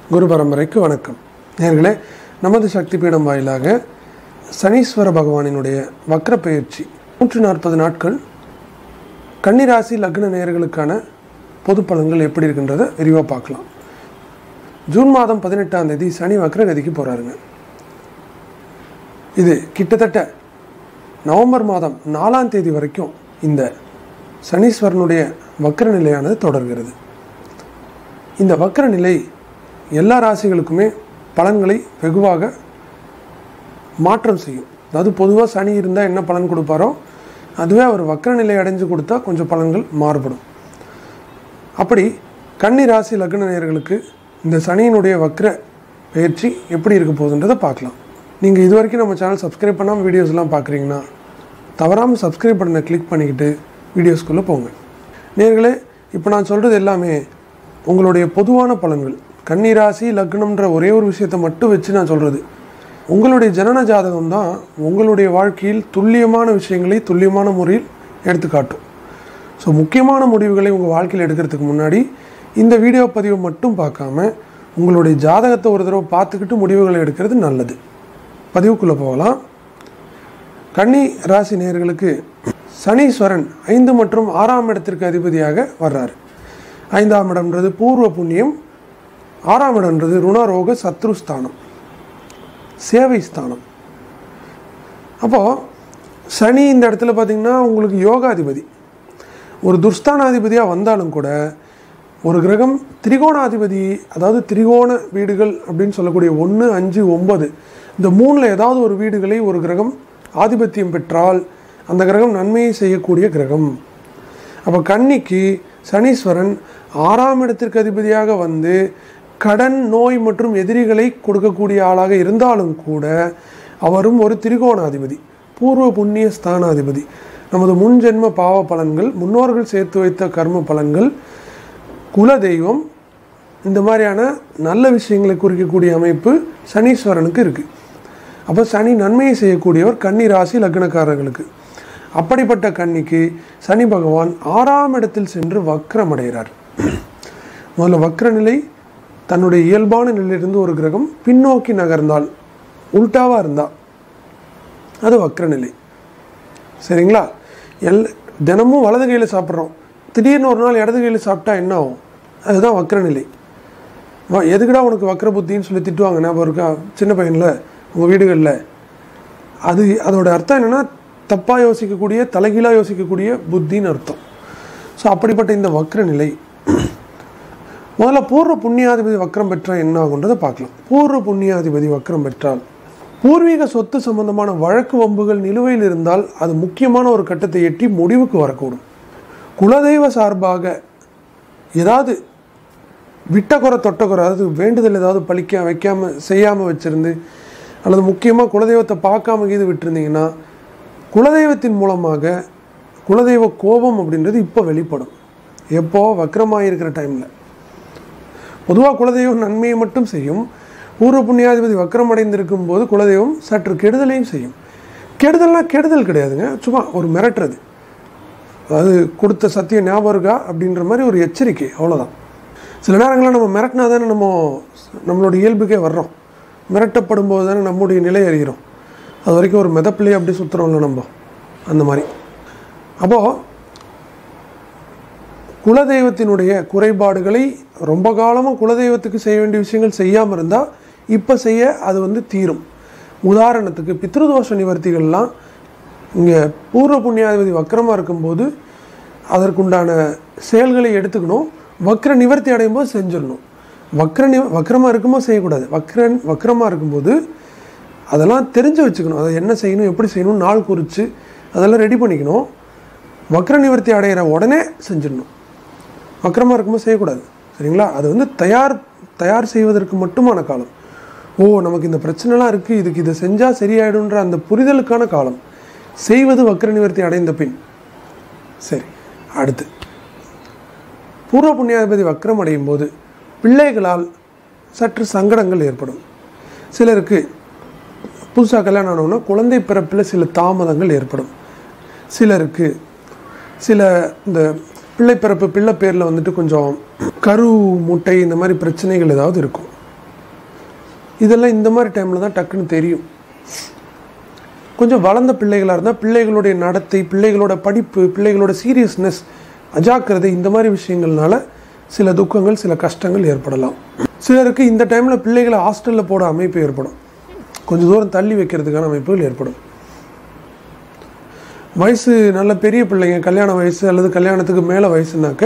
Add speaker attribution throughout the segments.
Speaker 1: குரு பரம்பரைக்கு வணக்கம் நேர்களே நமது சக்தி பீடம் வாயிலாக சனீஸ்வர பகவானினுடைய வக்ர பயிற்சி நூற்றி நாற்பது நாட்கள் கன்னிராசி லக்ன நேயர்களுக்கான பொது பலன்கள் எப்படி இருக்குன்றதை விரிவாக பார்க்கலாம் ஜூன் மாதம் பதினெட்டாம் தேதி சனி வக்ரகதிக்கு போகிறாருங்க இது கிட்டத்தட்ட நவம்பர் மாதம் நாலாம் தேதி வரைக்கும் இந்த சனீஸ்வரனுடைய வக்ர நிலையானது தொடர்கிறது இந்த வக்ர நிலை எல்லா ராசிகளுக்குமே பலன்களை வெகுவாக மாற்றம் செய்யும் அதாவது பொதுவாக சனி இருந்தால் என்ன பலன் கொடுப்பாரோ அதுவே அவர் வக்ர நிலை அடைஞ்சு கொடுத்தா கொஞ்சம் பலன்கள் மாறுபடும் அப்படி கன்னி ராசி லக்ன நேயர்களுக்கு இந்த சனியினுடைய வக்ர பயிற்சி எப்படி இருக்க போகுதுன்றதை பார்க்கலாம் நீங்கள் இது வரைக்கும் நம்ம சேனல் சப்ஸ்கிரைப் பண்ணாமல் வீடியோஸ்லாம் பார்க்குறீங்கன்னா தவறாமல் சப்ஸ்கிரைப் பண்ண கிளிக் பண்ணிக்கிட்டு வீடியோஸ்குள்ளே போங்க நேர்களே இப்போ நான் சொல்கிறது எல்லாமே உங்களுடைய பொதுவான பலன்கள் கன்னிராசி லக்னம்ன்ற ஒரே ஒரு விஷயத்தை மட்டும் வச்சு நான் சொல்கிறது உங்களுடைய ஜனன ஜாதகம் தான் உங்களுடைய வாழ்க்கையில் துல்லியமான விஷயங்களை துல்லியமான முறையில் எடுத்து காட்டும் ஸோ முக்கியமான முடிவுகளை உங்கள் வாழ்க்கையில் எடுக்கிறதுக்கு முன்னாடி இந்த வீடியோ பதிவை மட்டும் பார்க்காம உங்களுடைய ஜாதகத்தை ஒரு தடவை பார்த்துக்கிட்டு முடிவுகளை எடுக்கிறது நல்லது பதிவுக்குள்ளே போகலாம் கன்னி ராசி நேயர்களுக்கு சனீஸ்வரன் ஐந்து மற்றும் ஆறாம் இடத்திற்கு அதிபதியாக வர்றார் ஐந்தாம் இடம்ன்றது பூர்வ புண்ணியம் ஆறாம் இடம்ன்றது ருணரோக சத்ருஸ்தானம் சேவை ஸ்தானம் அப்போது சனி இந்த இடத்துல பார்த்திங்கன்னா உங்களுக்கு யோகாதிபதி ஒரு துர்ஸ்தானாதிபதியாக வந்தாலும் கூட ஒரு கிரகம் திரிகோணாதிபதி அதாவது திரிகோண வீடுகள் அப்படின்னு சொல்லக்கூடிய ஒன்று அஞ்சு ஒன்பது இந்த மூணில் ஏதாவது ஒரு வீடுகளை ஒரு கிரகம் ஆதிபத்தியம் பெற்றால் அந்த கிரகம் நன்மையை செய்யக்கூடிய கிரகம் அப்போ கன்னிக்கு சனீஸ்வரன் ஆறாம் இடத்திற்கு அதிபதியாக வந்து கடன் நோய் மற்றும் எதிரிகளை கொடுக்கக்கூடிய ஆளாக இருந்தாலும் கூட அவரும் ஒரு திரிகோணாதிபதி பூர்வ புண்ணிய ஸ்தானாதிபதி நமது முன்ஜென்ம பாவ பலன்கள் முன்னோர்கள் சேர்த்து வைத்த கர்ம பலன்கள் குல தெய்வம் இந்த மாதிரியான நல்ல விஷயங்களை குறிக்கக்கூடிய அமைப்பு சனீஸ்வரனுக்கு இருக்குது அப்போ சனி நன்மையை செய்யக்கூடியவர் கன்னி ராசி லக்னக்காரர்களுக்கு அப்படிப்பட்ட கன்னிக்கு சனி பகவான் ஆறாம் இடத்தில் சென்று வக்ரமடைகிறார் முதல்ல வக்ர நிலை தன்னுடைய இயல்பான நிலையிலிருந்து ஒரு கிரகம் பின்னோக்கி நகர்ந்தால் உல்டாவாக இருந்தால் அது வக்ர நிலை சரிங்களா எல் தினமும் வலது கையில் சாப்பிட்றோம் திடீர்னு ஒரு நாள் இடது கையில் சாப்பிட்டா என்ன ஆகும் அதுதான் வக்ர நிலை வா எதுக்குடா உனக்கு வக்ர புத்தின்னு சொல்லி திட்டுவாங்க ஞாபகம் இருக்கா சின்ன பையனில் உங்கள் வீடுகளில் அது அதோட அர்த்தம் என்னென்னா தப்பாக யோசிக்கக்கூடிய தலைகீழாக யோசிக்கக்கூடிய புத்தின்னு அர்த்தம் ஸோ அப்படிப்பட்ட இந்த வக்ர நிலை முதல்ல பூர்வ புண்ணியாதிபதி வக்ரம் பெற்றால் என்ன ஆகுன்றதை பார்க்கலாம் பூர்வ புண்ணியாதிபதி வக்ரம் பெற்றால் பூர்வீக சொத்து சம்பந்தமான வழக்கு வம்புகள் நிலுவையில் இருந்தால் அது முக்கியமான ஒரு கட்டத்தை எட்டி முடிவுக்கு வரக்கூடும் குலதெய்வ சார்பாக ஏதாவது விட்டக்குறை தொட்டக்குறை அதாவது வேண்டுதல் ஏதாவது பழிக்க வைக்காமல் செய்யாமல் வச்சுருந்து அல்லது முக்கியமாக குலதெய்வத்தை பார்க்காம கீது விட்டுருந்தீங்கன்னா குலதெய்வத்தின் மூலமாக குலதெய்வ கோபம் அப்படின்றது இப்போ வெளிப்படும் எப்போ வக்கரமாக இருக்கிற டைமில் பொதுவாக குலதெய்வம் நன்மையை மட்டும் செய்யும் பூர்வ புண்ணியாதிபதி வக்கரம் அடைந்திருக்கும் போது குலதெய்வம் சற்று கெடுதலையும் செய்யும் கெடுதல்னா கெடுதல் கிடையாதுங்க சும்மா ஒரு மிரட்டுறது அதாவது கொடுத்த சத்தியம் ஞாபகம் இருக்கா அப்படின்ற மாதிரி ஒரு எச்சரிக்கை அவ்வளோதான் சில நேரங்களில் நம்ம மிரட்டினா தானே நம்ம நம்மளோட இயல்புக்கே வர்றோம் மிரட்டப்படும் போது தானே நம்முடைய நிலை அறிகிறோம் அது வரைக்கும் ஒரு மெதப்பிலே அப்படி சுற்றுறோம்ல நம்ம அந்த மாதிரி அப்போது குலதெய்வத்தினுடைய குறைபாடுகளை ரொம்ப காலமாக குலதெய்வத்துக்கு செய்ய வேண்டிய விஷயங்கள் செய்யாமல் இருந்தால் இப்போ செய்ய அது வந்து தீரும் உதாரணத்துக்கு பித்ருதோஷ நிவர்த்திகள்லாம் இங்கே பூர்வ புண்ணியாதிபதி வக்கரமாக இருக்கும்போது அதற்குண்டான செயல்களை எடுத்துக்கணும் வக்ர நிவர்த்தி அடையும் போது செஞ்சிடணும் வக்ர நி வக்கரமாக இருக்கும்போது செய்யக்கூடாது வக்ரன் வக்கரமாக இருக்கும்போது அதெல்லாம் தெரிஞ்சு வச்சுக்கணும் அதை என்ன செய்யணும் எப்படி செய்யணும் நாள் குறித்து அதெல்லாம் ரெடி பண்ணிக்கணும் வக்ர நிவர்த்தி அடைகிற உடனே செஞ்சிடணும் வக்கரமாக இருக்கும்போது செய்யக்கூடாது சரிங்களா அது வந்து தயார் தயார் செய்வதற்கு மட்டுமான காலம் ஓ நமக்கு இந்த பிரச்சனைலாம் இருக்குது இதுக்கு இதை செஞ்சால் சரியாயிடுன்ற அந்த புரிதலுக்கான காலம் செய்வது வக்ர நிவர்த்தி அடைந்த பின் சரி அடுத்து பூர்வ புண்ணியாதிபதி வக்ரம் அடையும் போது பிள்ளைகளால் சற்று சங்கடங்கள் ஏற்படும் சிலருக்கு புதுசாக கல்யாணம் ஆனவுன்னா குழந்தை பிறப்பில் சில தாமதங்கள் ஏற்படும் சிலருக்கு சில இந்த பிள்ளை பிறப்பு பிள்ளை பேரில் வந்துட்டு கொஞ்சம் கரு முட்டை இந்த மாதிரி பிரச்சனைகள் ஏதாவது இருக்கும் இதெல்லாம் இந்த மாதிரி டைமில் தான் டக்குன்னு தெரியும் கொஞ்சம் வளர்ந்த பிள்ளைகளாக இருந்தால் பிள்ளைகளுடைய நடத்தை பிள்ளைகளோட படிப்பு பிள்ளைகளோட சீரியஸ்னஸ் அஜாக்கிரதை இந்த மாதிரி விஷயங்கள்னால சில துக்கங்கள் சில கஷ்டங்கள் ஏற்படலாம் சிலருக்கு இந்த டைமில் பிள்ளைகளை ஹாஸ்டலில் போட அமைப்பு ஏற்படும் கொஞ்சம் தூரம் தள்ளி வைக்கிறதுக்கான அமைப்புகள் ஏற்படும் வயசு நல்ல பெரிய பிள்ளைங்க கல்யாண வயசு அல்லது கல்யாணத்துக்கு மேலே வயசுனாக்க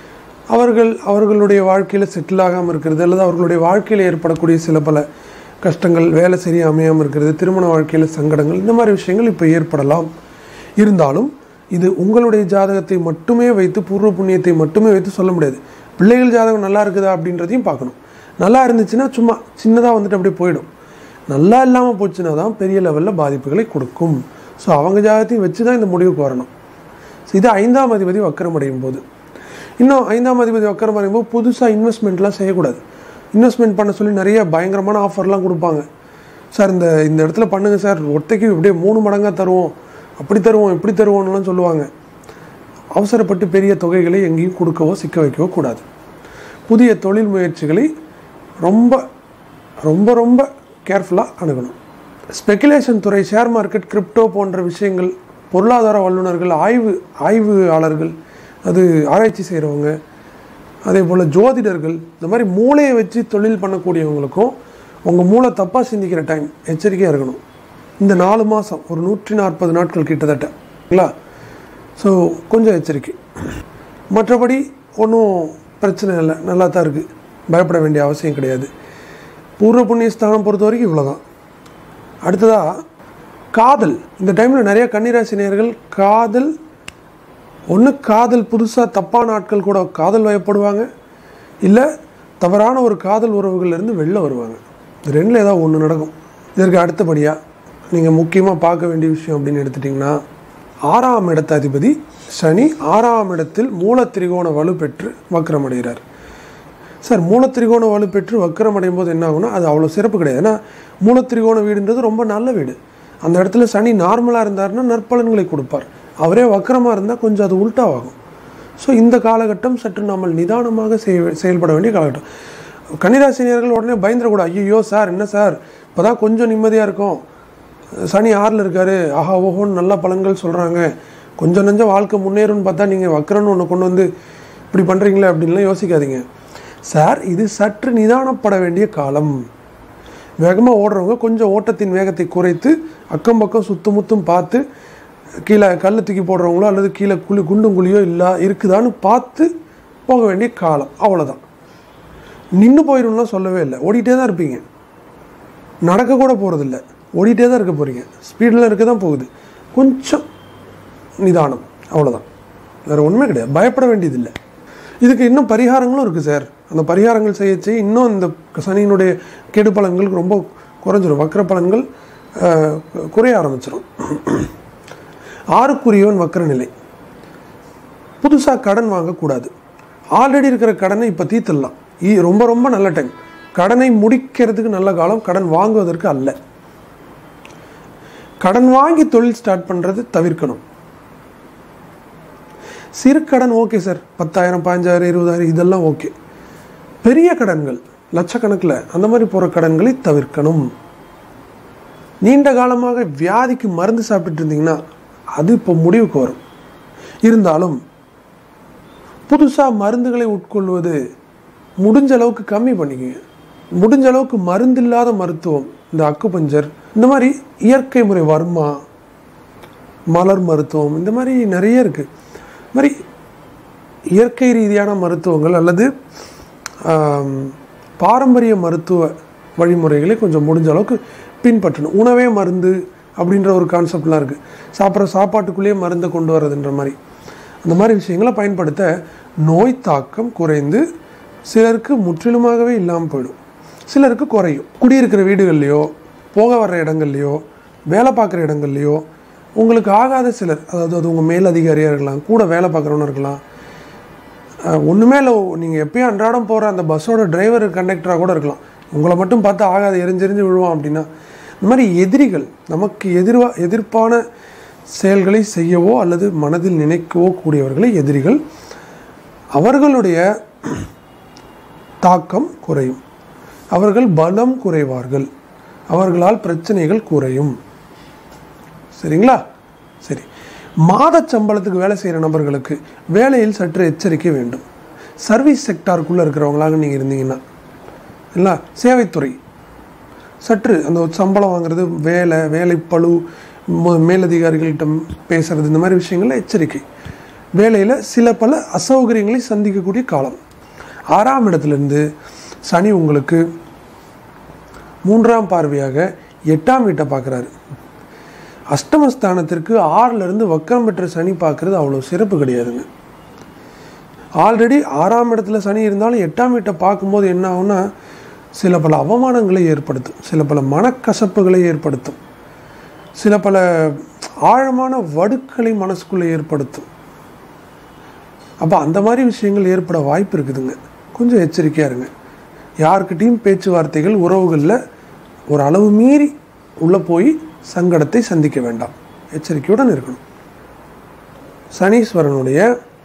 Speaker 1: அவர்கள் அவர்களுடைய வாழ்க்கையில் செட்டில் ஆகாமல் இருக்கிறது அல்லது அவர்களுடைய வாழ்க்கையில் ஏற்படக்கூடிய சில பல கஷ்டங்கள் வேலை சரியாக அமையாமல் இருக்கிறது திருமண வாழ்க்கையில் சங்கடங்கள் இந்த மாதிரி விஷயங்கள் இப்போ ஏற்படலாம் இருந்தாலும் இது உங்களுடைய ஜாதகத்தை மட்டுமே வைத்து பூர்வ புண்ணியத்தை மட்டுமே வைத்து சொல்ல முடியாது பிள்ளைகள் ஜாதகம் நல்லா இருக்குதா அப்படின்றதையும் பார்க்கணும் நல்லா இருந்துச்சுன்னா சும்மா சின்னதாக வந்துட்டு அப்படியே போயிடும் நல்லா இல்லாமல் போச்சுன்னா தான் பெரிய லெவலில் பாதிப்புகளை கொடுக்கும் ஸோ அவங்க ஜாதகத்தையும் வச்சு தான் இந்த முடிவுக்கு வரணும் ஸோ இது ஐந்தாம் அதிபதி வக்கரம் அடையும் போது இன்னும் ஐந்தாம் அதிபதி வக்கரம் அடையும் போது புதுசாக இன்வெஸ்ட்மெண்ட்லாம் செய்யக்கூடாது இன்வெஸ்ட்மெண்ட் பண்ண சொல்லி நிறைய பயங்கரமான ஆஃபர்லாம் கொடுப்பாங்க சார் இந்த இந்த இடத்துல பண்ணுங்கள் சார் ஒத்தைக்கு இப்படியே மூணு மடங்காக தருவோம் அப்படி தருவோம் இப்படி தருவோம்னுலாம் சொல்லுவாங்க அவசரப்பட்டு பெரிய தொகைகளை எங்கேயும் கொடுக்கவோ சிக்க வைக்கவோ கூடாது புதிய தொழில் முயற்சிகளை ரொம்ப ரொம்ப ரொம்ப கேர்ஃபுல்லாக அணுகணும் ஸ்பெகுலேஷன் துறை ஷேர் மார்க்கெட் கிரிப்டோ போன்ற விஷயங்கள் பொருளாதார வல்லுநர்கள் ஆய்வு ஆய்வாளர்கள் அது ஆராய்ச்சி செய்கிறவங்க அதே போல் ஜோதிடர்கள் இந்த மாதிரி மூளையை வச்சு தொழில் பண்ணக்கூடியவங்களுக்கும் உங்கள் மூளை தப்பாக சிந்திக்கிற டைம் எச்சரிக்கையாக இருக்கணும் இந்த நாலு மாதம் ஒரு நூற்றி நாற்பது நாட்கள் கிட்டத்தட்ட இல்லைங்களா ஸோ கொஞ்சம் எச்சரிக்கை மற்றபடி ஒன்றும் பிரச்சனை இல்லை நல்லா தான் இருக்குது பயப்பட வேண்டிய அவசியம் கிடையாது பூர்வ புண்ணிய ஸ்தானம் பொறுத்த வரைக்கும் இவ்வளோதான் அடுத்ததாக காதல் இந்த டைமில் நிறைய கன்னிராசினியர்கள் காதல் ஒன்று காதல் புதுசாக தப்பான ஆட்கள் கூட காதல் வயப்படுவாங்க இல்லை தவறான ஒரு காதல் உறவுகள்லேருந்து வெளில வருவாங்க இது ரெண்டில் ஏதாவது ஒன்று நடக்கும் இதற்கு அடுத்தபடியாக நீங்கள் முக்கியமாக பார்க்க வேண்டிய விஷயம் அப்படின்னு எடுத்துட்டிங்கன்னா ஆறாம் இடத்த அதிபதி சனி ஆறாம் இடத்தில் மூலத்திரிகோண வலு பெற்று வக்கரமடைகிறார் சார் மூலத்திரிகோண வலு பெற்று வக்கரம் அடையும் போது என்ன ஆகும்னா அது அவ்வளோ சிறப்பு கிடையாது ஏன்னா மூலத்திரிகோண வீடுன்றது ரொம்ப நல்ல வீடு அந்த இடத்துல சனி நார்மலாக இருந்தாருன்னா நற்பலன்களை கொடுப்பார் அவரே வக்கரமாக இருந்தால் கொஞ்சம் அது உல்ட்டாவாகும் ஸோ இந்த காலகட்டம் சற்று நாமல் நிதானமாக செய் செயல்பட வேண்டிய காலகட்டம் கன்னிராசினியர்கள் உடனே பயந்துடக்கூடாது ஐயோ சார் என்ன சார் இப்போ தான் கொஞ்சம் நிம்மதியாக இருக்கும் சனி ஆறில் இருக்காரு ஆஹா ஓஹோன்னு நல்ல பலன்கள் சொல்கிறாங்க கொஞ்சம் நஞ்சம் வாழ்க்கை முன்னேறும்னு பார்த்தா நீங்கள் வக்கரன்னு ஒன்று கொண்டு வந்து இப்படி பண்ணுறீங்களே அப்படின்லாம் யோசிக்காதீங்க சார் இது சற்று நிதானப்பட வேண்டிய காலம் வேகமாக ஓடுறவங்க கொஞ்சம் ஓட்டத்தின் வேகத்தை குறைத்து அக்கம் பக்கம் சுத்தம் முத்தும் பார்த்து கீழே கல் தூக்கி போடுறவங்களோ அல்லது கீழே குழி குண்டும் குழியோ இல்லை இருக்குதான்னு பார்த்து போக வேண்டிய காலம் அவ்வளோதான் நின்று போயிடும்லாம் சொல்லவே இல்லை ஓடிட்டே தான் இருப்பீங்க நடக்க கூட போகிறதில்ல ஓடிட்டே தான் இருக்க போகிறீங்க ஸ்பீடில் இருக்க தான் போகுது கொஞ்சம் நிதானம் அவ்வளோதான் வேறு ஒன்றுமே கிடையாது பயப்பட வேண்டியதில்லை இதுக்கு இன்னும் பரிகாரங்களும் இருக்குது சார் அந்த பரிகாரங்கள் செய்ய செய்ய இன்னும் இந்த சனியினுடைய கெடு பலன்கள் ரொம்ப குறைஞ்சிரும் வக்கர பலன்கள் ஆஹ், குறைய ஆரம்பிச்சிடும் ஆறுக்குரியவன் வக்கர நிலை புதுசாக கடன் வாங்கக்கூடாது ஆல்ரெடி இருக்கிற கடனை இப்போ தீர்த்துடலாம் இ- ரொம்ப ரொம்ப நல்ல டைம் கடனை முடிக்கிறதுக்கு நல்ல காலம் கடன் வாங்குவதற்கு அல்ல கடன் வாங்கி தொழில் ஸ்டார்ட் பண்ணுறது தவிர்க்கணும் சிறு கடன் ஓகே சார் பத்தாயிரம் பதினஞ்சாயிரம் இருபதாயிரம் இதெல்லாம் ஓகே பெரிய கடன்கள் லட்சக்கணக்கில் அந்த மாதிரி போகிற கடன்களை தவிர்க்கணும் நீண்ட காலமாக வியாதிக்கு மருந்து சாப்பிட்டுட்டு இருந்தீங்கன்னா அது இப்போ முடிவுக்கு வரும் இருந்தாலும் புதுசாக மருந்துகளை உட்கொள்வது முடிஞ்ச அளவுக்கு கம்மி பண்ணிக்கங்க முடிஞ்ச அளவுக்கு மருந்து இல்லாத மருத்துவம் இந்த அக்குபஞ்சர் இந்த மாதிரி இயற்கை முறை வர்மா மலர் மருத்துவம் இந்த மாதிரி நிறைய இருக்குது இந்த மாதிரி இயற்கை ரீதியான மருத்துவங்கள் அல்லது ஆம், பாரம்பரிய மருத்துவ வழிமுறைகளை கொஞ்சம் முடிஞ்ச அளவுக்கு பின்பற்றணும் உணவே மருந்து அப்படின்ற ஒரு கான்செப்ட்லாம் இருக்குது சாப்பிட்ற சாப்பாட்டுக்குள்ளேயே மருந்தை கொண்டு வர்றதுன்ற மாதிரி அந்த மாதிரி விஷயங்களை பயன்படுத்த நோய் தாக்கம் குறைந்து சிலருக்கு முற்றிலுமாகவே இல்லாமல் போயிடும் சிலருக்கு குறையும் குடியிருக்கிற வீடுகள்லையோ போக வர்ற இடங்கள்லையோ வேலை பார்க்குற இடங்கள்லையோ உங்களுக்கு ஆகாத சிலர் அதாவது அது உங்கள் மேல் அதிகாரியாக இருக்கலாம் கூட வேலை பார்க்குறவனு இருக்கலாம் அஹ் ஒண்ணுமே இல்லை நீங்கள் எப்பயும் அன்றாடம் போகிற அந்த பஸ்ஸோட டிரைவர் கண்டக்டராக கூட இருக்கலாம் உங்களை மட்டும் பார்த்து ஆகாத எரிஞ்செறிஞ்சு விழுவான் அப்படின்னா இந்த மாதிரி எதிரிகள் நமக்கு எதிர்வா எதிர்ப்பான செயல்களை செய்யவோ அல்லது மனதில் நினைக்கவோ கூடியவர்களை எதிரிகள் அவர்களுடைய தாக்கம் குறையும் அவர்கள் பலம் குறைவார்கள் அவர்களால் பிரச்சனைகள் குறையும் சரிங்களா சரி மாத சம்பளத்துக்கு வேலை செய்கிற நபர்களுக்கு வேலையில் சற்று எச்சரிக்கை வேண்டும் சர்வீஸ் செக்டாருக்குள்ளே இருக்கிறவங்களாக நீங்கள் இருந்தீங்கன்னா இல்லை சேவைத்துறை சற்று அந்த சம்பளம் வாங்குறது வேலை வேலைப்பளு மு- மேலதிகாரிகள்கிட்ட பேசுறது இந்த மாதிரி விஷயங்கள்ல எச்சரிக்கை வேலையில் சில பல அசௌகரியங்களை சந்திக்கக்கூடிய காலம் ஆறாம் இடத்துலேருந்து சனி உங்களுக்கு மூன்றாம் பார்வையாக எட்டாம் வீட்டை பார்க்குறாரு அஷ்டமஸ்தானத்திற்கு ஆறுல இருந்து வக்கரம் பெற்ற சனி பார்க்கறது அவ்வளோ சிறப்பு கிடையாதுங்க ஆல்ரெடி ஆறாம் இடத்துல சனி இருந்தாலும் எட்டாம் வீட்டை பார்க்கும்போது என்ன ஆகும்னா சில பல அவமானங்களை ஏற்படுத்தும் சில பல மனக்கசப்புகளை ஏற்படுத்தும் சில பல ஆழமான வடுக்களை மனசுக்குள்ளே ஏற்படுத்தும் அப்போ அந்த மாதிரி விஷயங்கள் ஏற்பட வாய்ப்பு இருக்குதுங்க கொஞ்சம் எச்சரிக்கையாக இருங்க யார்கிட்டையும் பேச்சுவார்த்தைகள் உறவுகளில் ஒரு அளவு மீறி உள்ளே போய் சங்கடத்தை சந்திக்க வேண்டாம் எச்சரிக்கையுடன் இருக்கணும் சனீஸ்வரனுடைய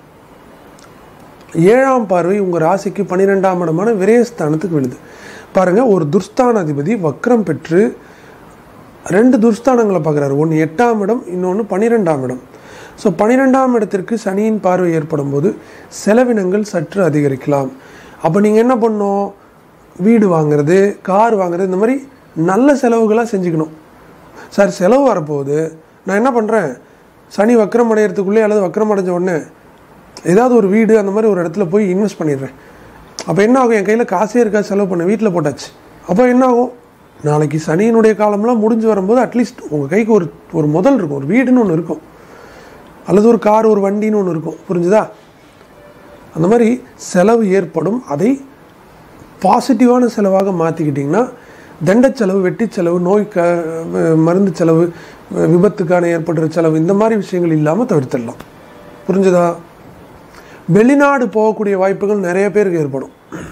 Speaker 1: ஏழாம் பார்வை உங்கள் ராசிக்கு பன்னிரெண்டாம் இடமான விரயஸ்தானத்துக்கு விழுது பாருங்கள் ஒரு துர்ஸ்தானாதிபதி வக்ரம் பெற்று ரெண்டு துர்ஸ்தானங்களை பார்க்குறாரு ஒன்று எட்டாம் இடம் இன்னொன்று பன்னிரெண்டாம் இடம் ஸோ பன்னிரெண்டாம் இடத்திற்கு சனியின் பார்வை ஏற்படும் போது செலவினங்கள் சற்று அதிகரிக்கலாம் அப்போ நீங்கள் என்ன பண்ணணும் வீடு வாங்குறது கார் வாங்குறது இந்த மாதிரி நல்ல செலவுகளாக செஞ்சுக்கணும் சார் செலவு வரப்போகுது நான் என்ன பண்ணுறேன் சனி வக்ரம் அடையிறதுக்குள்ளே அல்லது வக்ரம் அடைஞ்ச உடனே ஏதாவது ஒரு வீடு அந்த மாதிரி ஒரு இடத்துல போய் இன்வெஸ்ட் பண்ணிடுறேன் அப்போ என்ன ஆகும் என் கையில் காசே இருக்காது செலவு பண்ண வீட்டில் போட்டாச்சு அப்போ என்ன ஆகும் நாளைக்கு சனியினுடைய காலம்லாம் முடிஞ்சு வரும்போது அட்லீஸ்ட் உங்கள் கைக்கு ஒரு ஒரு முதல் இருக்கும் ஒரு வீடுன்னு ஒன்று இருக்கும் அல்லது ஒரு கார் ஒரு வண்டின்னு ஒன்று இருக்கும் புரிஞ்சுதா அந்த மாதிரி செலவு ஏற்படும் அதை பாசிட்டிவான செலவாக மாற்றிக்கிட்டிங்கன்னா தண்ட செலவு வெட்டி செலவு நோய் க மருந்து செலவு விபத்துக்கான ஏற்படுற செலவு இந்த மாதிரி விஷயங்கள் இல்லாமல் தவிர்த்திடலாம் புரிஞ்சுதா வெளிநாடு போகக்கூடிய வாய்ப்புகள் நிறைய பேருக்கு ஏற்படும்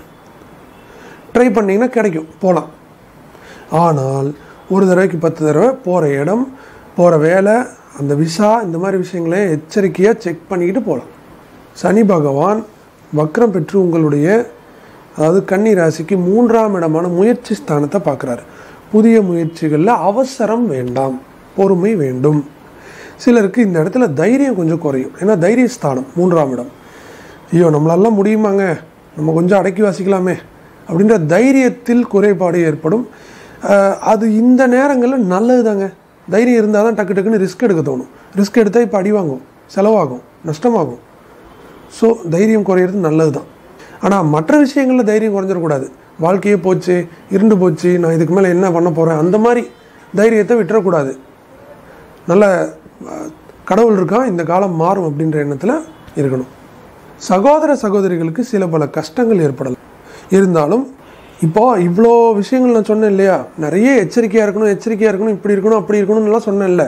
Speaker 1: ட்ரை பண்ணிங்கன்னா கிடைக்கும் போகலாம் ஆனால் ஒரு தடவைக்கு பத்து தடவை போகிற இடம் போகிற வேலை அந்த விசா இந்த மாதிரி விஷயங்களை எச்சரிக்கையாக செக் பண்ணிக்கிட்டு போகலாம் சனி பகவான் வக்ரம் பெற்று உங்களுடைய அதாவது கன்னி ராசிக்கு மூன்றாம் இடமான முயற்சி ஸ்தானத்தை பார்க்குறாரு புதிய முயற்சிகளில் அவசரம் வேண்டாம் பொறுமை வேண்டும் சிலருக்கு இந்த இடத்துல தைரியம் கொஞ்சம் குறையும் ஏன்னா தைரிய ஸ்தானம் மூன்றாம் இடம் ஐயோ நம்மளாலாம் முடியுமாங்க நம்ம கொஞ்சம் அடக்கி வாசிக்கலாமே அப்படின்ற தைரியத்தில் குறைபாடு ஏற்படும் அஹ், அது இந்த நேரங்களில் நல்லது தாங்க தைரியம் இருந்தால் தான் டக்கு டக்குன்னு ரிஸ்க் எடுக்க தோணும் ரிஸ்க் எடுத்தால் இப்போ அடி வாங்கும் செலவாகும் நஷ்டமாகும் ஸோ தைரியம் குறையிறது நல்லது தான் ஆனால் மற்ற விஷயங்களில் தைரியம் குறைஞ்சிடக்கூடாது வாழ்க்கையே போச்சு இருண்டு போச்சு நான் இதுக்கு மேலே என்ன பண்ண போகிறேன் அந்த மாதிரி தைரியத்தை விட்டுறக்கூடாது நல்ல அஹ், கடவுள் இருக்கான் இந்த காலம் மாறும் அப்படின்ற எண்ணத்தில் இருக்கணும் சகோதர சகோதரிகளுக்கு சில பல கஷ்டங்கள் ஏற்படலாம் இருந்தாலும் இப்போ இவ்வளோ விஷயங்கள் நான் சொன்னேன் இல்லையா நிறைய எச்சரிக்கையாக இருக்கணும் எச்சரிக்கையாக இருக்கணும் இப்படி இருக்கணும் அப்படி இருக்கணும்னுலாம் சொன்னேன்ல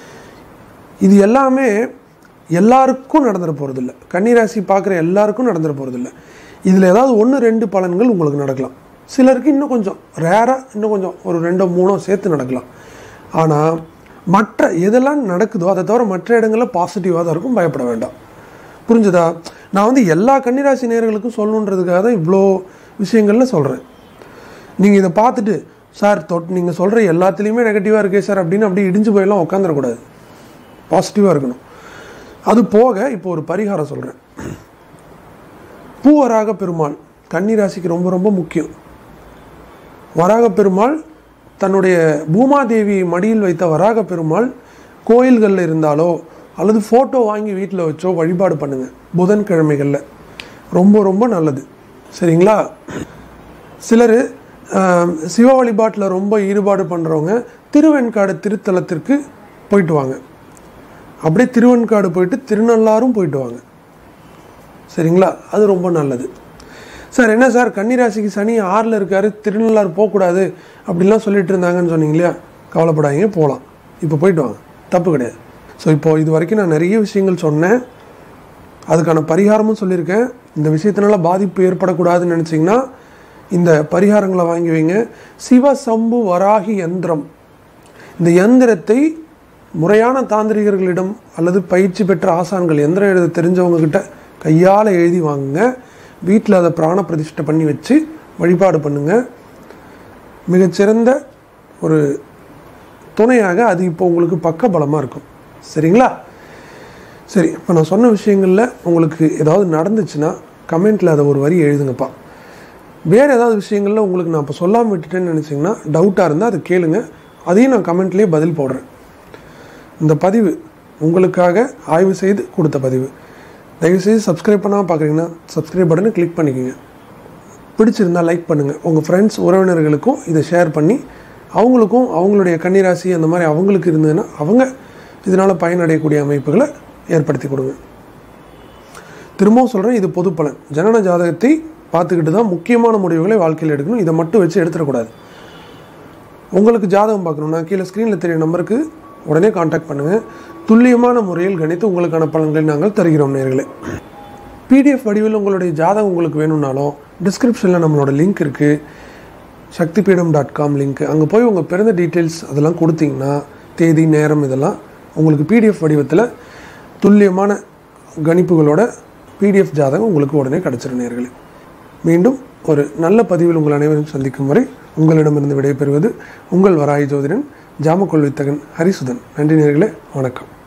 Speaker 1: இது எல்லாமே எல்லாருக்கும் நடந்துட போகிறதில்ல கன்னிராசி பார்க்குற எல்லாருக்கும் நடந்துட போகிறதில்ல இதில் ஏதாவது ஒன்று ரெண்டு பலன்கள் உங்களுக்கு நடக்கலாம் சிலருக்கு இன்னும் கொஞ்சம் ரேராக இன்னும் கொஞ்சம் ஒரு ரெண்டோ மூணோ சேர்த்து நடக்கலாம் ஆனால் மற்ற எதெல்லாம் நடக்குதோ அதை தவிர மற்ற இடங்களில் பாசிட்டிவாக தான் இருக்கும் பயப்பட வேண்டாம் புரிஞ்சுதா நான் வந்து எல்லா கன்னிராசி நேயர்களுக்கும் சொல்லணுன்றதுக்காக தான் இவ்வளோ விஷயங்கள்ல சொல்கிறேன் நீங்கள் இதை பார்த்துட்டு சார் தொட் நீங்கள் சொல்கிற எல்லாத்துலேயுமே நெகட்டிவாக இருக்கே சார் அப்படின்னு அப்படி இடிஞ்சு போயெல்லாம் உட்காந்துடக்கூடாது பாசிட்டிவாக இருக்கணும் அது போக இப்போ ஒரு பரிகாரம் சொல்கிறேன் பூவராக பெருமாள் கன்னிராசிக்கு ரொம்ப ரொம்ப முக்கியம் வராக பெருமாள் தன்னுடைய பூமாதேவியை மடியில் வைத்த வராக பெருமாள் கோயில்களில் இருந்தாலோ அல்லது ஃபோட்டோ வாங்கி வீட்டில் வச்சோ வழிபாடு பண்ணுங்க புதன்கிழமைகளில் ரொம்ப ரொம்ப நல்லது சரிங்களா சிலர் சிவ வழிபாட்டில் ரொம்ப ஈடுபாடு பண்ணுறவங்க திருவெண்காடு திருத்தலத்திற்கு போயிட்டு வாங்க அப்படியே திருவெண்காடு போயிட்டு திருநள்ளாரும் போயிட்டு வாங்க சரிங்களா அது ரொம்ப நல்லது சார் என்ன சார் கன்னிராசிக்கு சனி ஆறில் இருக்காரு திருநள்ளாறு போகக்கூடாது அப்படிலாம் சொல்லிட்டு இருந்தாங்கன்னு சொன்னீங்க இல்லையா கவலைப்படாதீங்க போகலாம் இப்போ போயிட்டு வாங்க தப்பு கிடையாது ஸோ இப்போ இது வரைக்கும் நான் நிறைய விஷயங்கள் சொன்னேன் அதுக்கான பரிகாரமும் சொல்லியிருக்கேன் இந்த விஷயத்தினால பாதிப்பு ஏற்படக்கூடாதுன்னு நினச்சிங்கன்னா இந்த பரிகாரங்களை வாங்கி வைங்க சிவசம்பு வராகி யந்திரம் இந்த யந்திரத்தை முறையான தாந்திரிகர்களிடம் அல்லது பயிற்சி பெற்ற ஆசான்கள் எந்திரம் எழுத தெரிஞ்சவங்க கிட்ட கையால் எழுதி வாங்குங்க வீட்டில் அதை பிராண பிரதிஷ்டை பண்ணி வச்சு வழிபாடு பண்ணுங்க மிகச்சிறந்த ஒரு துணையாக அது இப்போ உங்களுக்கு பக்கபலமாக இருக்கும் சரிங்களா சரி இப்போ நான் சொன்ன விஷயங்களில் உங்களுக்கு ஏதாவது நடந்துச்சுன்னா கமெண்ட்டில் அதை ஒரு வரி எழுதுங்கப்பா வேறு ஏதாவது விஷயங்களில் உங்களுக்கு நான் இப்போ சொல்லாமல் விட்டுட்டேன்னு நினச்சிங்கன்னா டவுட்டாக இருந்தால் அதை கேளுங்க அதையும் நான் கமெண்ட்லேயே பதில் போடுறேன் இந்த பதிவு உங்களுக்காக ஆய்வு செய்து கொடுத்த பதிவு தயவுசெய்து சப்ஸ்கிரைப் பண்ணாமல் பார்க்குறீங்கன்னா சப்ஸ்கிரைப் பட்டனை கிளிக் பண்ணிக்கோங்க பிடிச்சிருந்தால் லைக் பண்ணுங்கள் உங்கள் ஃப்ரெண்ட்ஸ் உறவினர்களுக்கும் இதை ஷேர் பண்ணி அவங்களுக்கும் அவங்களுடைய கன்னிராசி அந்த மாதிரி அவங்களுக்கு இருந்ததுன்னா அவங்க இதனால் பயனடையக்கூடிய அமைப்புகளை ஏற்படுத்தி கொடுங்க திரும்பவும் சொல்கிறேன் இது பொது பலன் ஜனன ஜாதகத்தை பார்த்துக்கிட்டு தான் முக்கியமான முடிவுகளை வாழ்க்கையில் எடுக்கணும் இதை மட்டும் வச்சு எடுத்துடக்கூடாது உங்களுக்கு ஜாதகம் பார்க்கணுன்னா கீழே ஸ்க்ரீனில் தெரிய நம்பருக்கு உடனே காண்டாக்ட் பண்ணுங்கள் துல்லியமான முறையில் கணித்து உங்களுக்கான பலன்களை நாங்கள் தருகிறோம் நேர்களே பிடிஎஃப் வடிவில் உங்களுடைய ஜாதகம் உங்களுக்கு வேணும்னாலும் டிஸ்கிரிப்ஷனில் நம்மளோட லிங்க் இருக்குது சக்திபீடம் டாட் காம் லிங்க் அங்கே போய் உங்கள் பிறந்த டீட்டெயில்ஸ் அதெல்லாம் கொடுத்தீங்கன்னா தேதி நேரம் இதெல்லாம் உங்களுக்கு பிடிஎஃப் வடிவத்தில் துல்லியமான கணிப்புகளோட பிடிஎஃப் ஜாதகம் உங்களுக்கு உடனே கிடச்சிரும் நேர்களே மீண்டும் ஒரு நல்ல பதிவில் உங்கள் அனைவரும் சந்திக்கும் வரை உங்களிடமிருந்து விடைபெறுவது உங்கள் வராய் ஜோதிடன் ஜாமக்கொள் வித்தகன் ஹரிசுதன் நன்றி நேர்களே வணக்கம்